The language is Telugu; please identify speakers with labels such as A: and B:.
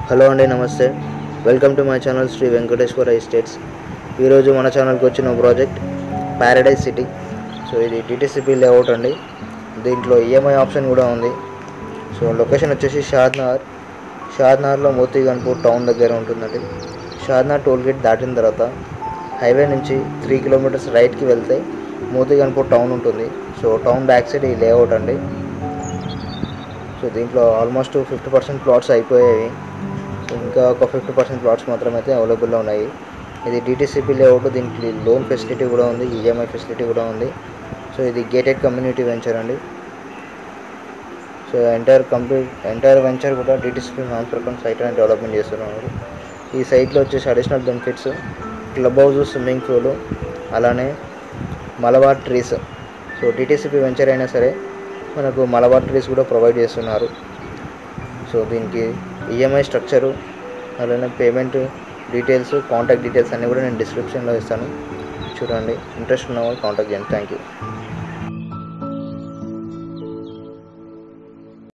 A: హలో అండి నమస్తే welcome to my channel Shri Venkateswara estates ఈరోజు మన ఛానల్కి వచ్చిన ప్రాజెక్ట్ ప్యారడైజ్ సిటీ సో ఇది టీటీసీపీ లేఅవుట్ అండి దీంట్లో ఈఎంఐ ఆప్షన్ కూడా ఉంది సో లొకేషన్ వచ్చేసి షాద్నగర్ షాద్నగర్లో మోతీగన్పూర్ టౌన్ దగ్గర ఉంటుందండి షాద్నగర్ టోల్ గేట్ దాటిన తర్వాత హైవే నుంచి త్రీ కిలోమీటర్స్ రైట్కి వెళ్తే మోతీగన్పూర్ టౌన్ ఉంటుంది సో టౌన్ బ్యాక్ సైడ్ ఈ లేఅవుట్ అండి సో దీంట్లో ఆల్మోస్ట్ ఫిఫ్టీ పర్సెంట్ ప్లాట్స్ అయిపోయాయి సో ఇంకా ఒక ఫిఫ్టీ పర్సెంట్ ప్లాట్స్ మాత్రం అయితే అవైలబుల్లో ఉన్నాయి ఇది డిటీసీపీ లేఅవుట్ దీనికి లోన్ ఫెసిలిటీ కూడా ఉంది ఈఎంఐ ఫెసిలిటీ కూడా ఉంది సో ఇది గేటెడ్ కమ్యూనిటీ వెంచర్ అండి so entire complete entire venture కూడా డిటీసీపీ నామ్స్ ప్రకారం సైట్ అనేది డెవలప్మెంట్ చేస్తున్నారు ఈ సైట్లో వచ్చేసి additional benefits club house swimming pool అలానే Malabar trees so DTCP venture అయినా సరే మనకు మలబార్ ట్రీస్ కూడా ప్రొవైడ్ చేస్తున్నారు సో దీనికి ఈఎంఐ స్ట్రక్చరు అలానే పేమెంట్ డీటెయిల్స్ కాంటాక్ట్ డీటెయిల్స్ అన్నీ కూడా నేను డిస్క్రిప్షన్లో ఇస్తాను చూడండి ఇంట్రెస్ట్ ఉన్న వాళ్ళు కాంటాక్ట్ చేయండి థ్యాంక్ యూ